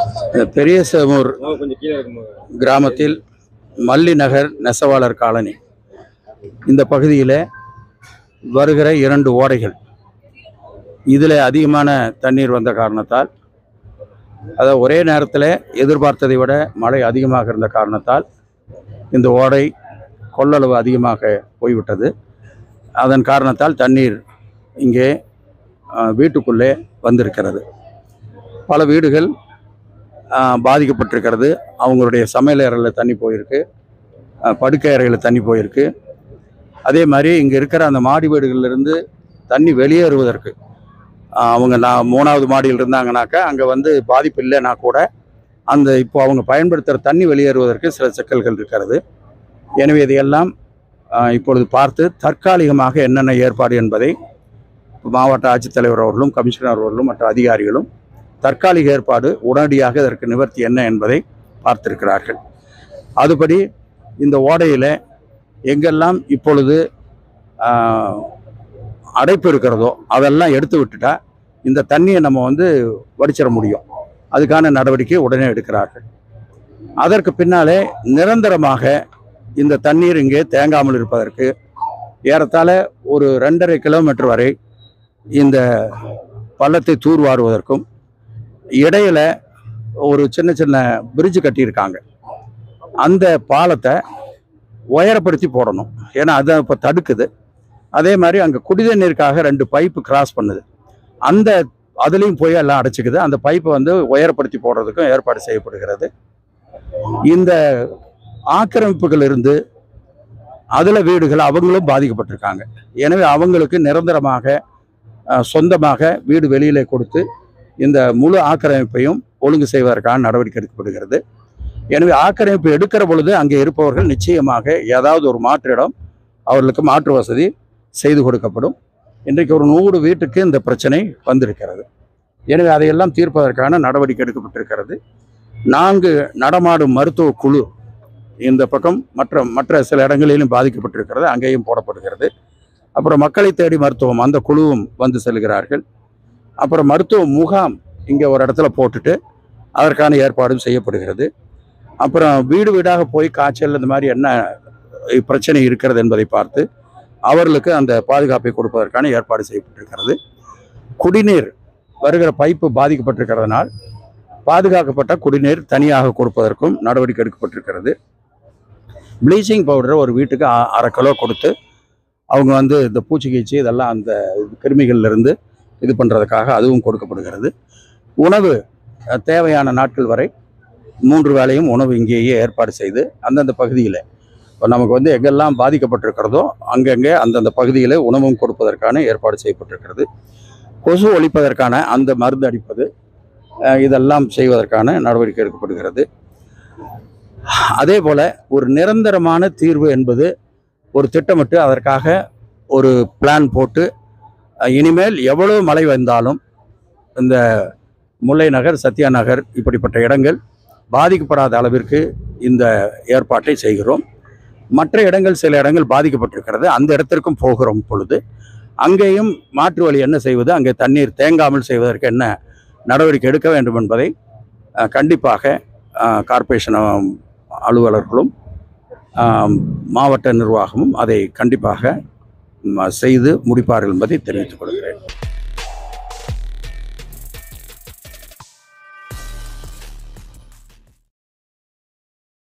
பெரிய சேமூர் கொஞ்சம் கீழே இருக்கும்போது கிராமத்தில் மல்லி நகர் நெசவாளர் காலனி இந்த பகுதியில் வருகிற இரண்டு ஓடைகள் இதில் அதிகமான தண்ணீர் வந்த காரணத்தால் அதாவது ஒரே நேரத்தில் எதிர்பார்த்ததை விட மழை அதிகமாக இருந்த காரணத்தால் இந்த ஓடை கொள்ளளவு அதிகமாக போய்விட்டது அதன் காரணத்தால் தண்ணீர் இங்கே அஹ், வீட்டுக்குள்ளே வந்திருக்கிறது பல வீடுகள் அஹ், பாதிக்கப்பட்டிருக்கிறது அவங்களுடைய சமையல் அறையில் தண்ணி போயிருக்கு அஹ், படுக்கை அறையில் தண்ணி போயிருக்கு அதே மாதிரி இங்கே இருக்கிற அந்த மாடி வீடுகளிலிருந்து தண்ணி வெளியேறுவதற்கு அஹ், அவங்க நான் மூணாவது மாடியில் இருந்தாங்கனாக்கா அங்கே வந்து பாதிப்பு இல்லைன்னா கூட அந்த இப்போ அவங்க பயன்படுத்துகிற தண்ணி வெளியேறுவதற்கு சில சிக்கல்கள் இருக்கிறது எனவே இதையெல்லாம் அஹ், இப்பொழுது பார்த்து தற்காலிகமாக என்னென்ன ஏற்பாடு என்பதை மாவட்ட ஆட்சித்தலைவர் அவர்களும் கமிஷனர் அவர்களும் மற்ற அதிகாரிகளும் தற்காலிக ஏற்பாடு உடனடியாக இதற்கு நிவர்த்தி என்ன என்பதை பார்த்திருக்கிறார்கள் அதுபடி இந்த ஓடையில் எங்கெல்லாம் இப்பொழுது ஆஹ், அடைப்பு இருக்கிறதோ அதெல்லாம் எடுத்து விட்டுட்டா இந்த தண்ணியை நம்ம வந்து வடிச்சிட முடியும் அதுக்கான நடவடிக்கை உடனே எடுக்கிறார்கள் அதற்கு பின்னாலே நிரந்தரமாக இந்த தண்ணீர் இங்கே தேங்காமல் இருப்பதற்கு ஏறத்தாழ ஒரு ரெண்டரை கிலோமீட்டர் வரை இந்த பள்ளத்தை தூர்வாருவதற்கும் இடையில ஒரு சின்ன சின்ன பிரிட்ஜ் கட்டியிருக்காங்க அந்த பாலத்தை உயரப்படுத்தி போடணும் ஏன்னா அதை இப்போ தடுக்குது அதே மாதிரி அங்கே குடித நீருக்காக ரெண்டு பைப்பு கிராஸ் பண்ணுது அந்த அதுலேயும் போய் எல்லாம் அடைச்சிக்குது அந்த பைப்பை வந்து உயரப்படுத்தி போடுறதுக்கும் ஏற்பாடு செய்யப்படுகிறது இந்த ஆக்கிரமிப்புகள் இருந்து அதில் வீடுகள் அவங்களும் பாதிக்கப்பட்டிருக்காங்க எனவே அவங்களுக்கு நிரந்தரமாக அஹ், சொந்தமாக வீடு வெளியிலே கொடுத்து இந்த முழு ஆக்கிரமிப்பையும் ஒழுங்கு செய்வதற்கான நடவடிக்கை எடுக்கப்படுகிறது எனவே ஆக்கிரமிப்பு எடுக்கிற பொழுது அங்கே இருப்பவர்கள் நிச்சயமாக ஏதாவது ஒரு மாற்று இடம் அவர்களுக்கு மாற்று வசதி செய்து கொடுக்கப்படும் இன்றைக்கு ஒரு நூறு வீட்டுக்கு இந்த பிரச்சனை வந்திருக்கிறது எனவே அதையெல்லாம் தீர்ப்பதற்கான நடவடிக்கை எடுக்கப்பட்டிருக்கிறது நான்கு நடமாடும் மருத்துவ குழு இந்த பக்கம் மற்ற மற்ற சில இடங்களிலும் பாதிக்கப்பட்டிருக்கிறது அங்கேயும் போடப்படுகிறது அப்புறம் மக்களை தேடி மருத்துவம் அந்த குழுவும் வந்து செல்கிறார்கள் அப்புறம் மருத்துவ முகாம் இங்கே ஒரு இடத்துல போட்டுட்டு அதற்கான ஏற்பாடும் செய்யப்படுகிறது அப்புறம் வீடு வீடாக போய் காய்ச்சல் இந்த மாதிரி என்ன பிரச்சனை இருக்கிறது என்பதை பார்த்து அவர்களுக்கு அந்த பாதுகாப்பை கொடுப்பதற்கான ஏற்பாடு செய்யப்பட்டிருக்கிறது குடிநீர் வருகிற பைப்பு பாதிக்கப்பட்டிருக்கிறதுனால் பாதுகாக்கப்பட்ட குடிநீர் தனியாக கொடுப்பதற்கும் நடவடிக்கை எடுக்கப்பட்டிருக்கிறது ப்ளீச்சிங் பவுடர் ஒரு வீட்டுக்கு அ- அரை கிலோ கொடுத்து அவங்க வந்து இந்த பூச்சிக்கீச்சி இதெல்லாம் அந்த கிருமிகள்ல இருந்து இது பண்ணுறதுக்காக அதுவும் கொடுக்கப்படுகிறது உணவு அஹ், தேவையான நாட்கள் வரை மூன்று வேளையும் உணவு இங்கேயே ஏற்பாடு செய்து அந்தந்த பகுதியில் இப்போ நமக்கு வந்து எங்கெல்லாம் பாதிக்கப்பட்டிருக்கிறதோ அங்கங்கே அந்தந்த பகுதியில் உணவும் கொடுப்பதற்கான ஏற்பாடு செய்யப்பட்டிருக்கிறது கொசு ஒழிப்பதற்கான அந்த மருந்து அடிப்பது அஹ், இதெல்லாம் செய்வதற்கான நடவடிக்கை எடுக்கப்படுகிறது அதே போல ஒரு நிரந்தரமான தீர்வு என்பது ஒரு திட்டமிட்டு அதற்காக ஒரு பிளான் போட்டு அஹ், இனிமேல் எவ்வளவு மழை வந்தாலும் இந்த முல்லை நகர் சத்யா நகர் இப்படிப்பட்ட இடங்கள் பாதிக்கப்படாத அளவிற்கு இந்த ஏற்பாட்டை செய்கிறோம் மற்ற இடங்கள் சில இடங்கள் பாதிக்கப்பட்டிருக்கிறது அந்த இடத்திற்கும் போகிறோம் பொழுது அங்கேயும் மாற்று வழி என்ன செய்வது அங்கே தண்ணீர் தேங்காமல் செய்வதற்கு என்ன நடவடிக்கை எடுக்க வேண்டும் என்பதை அஹ், கண்டிப்பாக அஹ், கார்ப்பரேஷன் அஹ், அலுவலர்களும் ஆம், மாவட்ட நிர்வாகமும் அதை கண்டிப்பாக ம், செய்து முடிப்பார்கள் என்பதை தெரிவித்துக் கொள்கிறேன்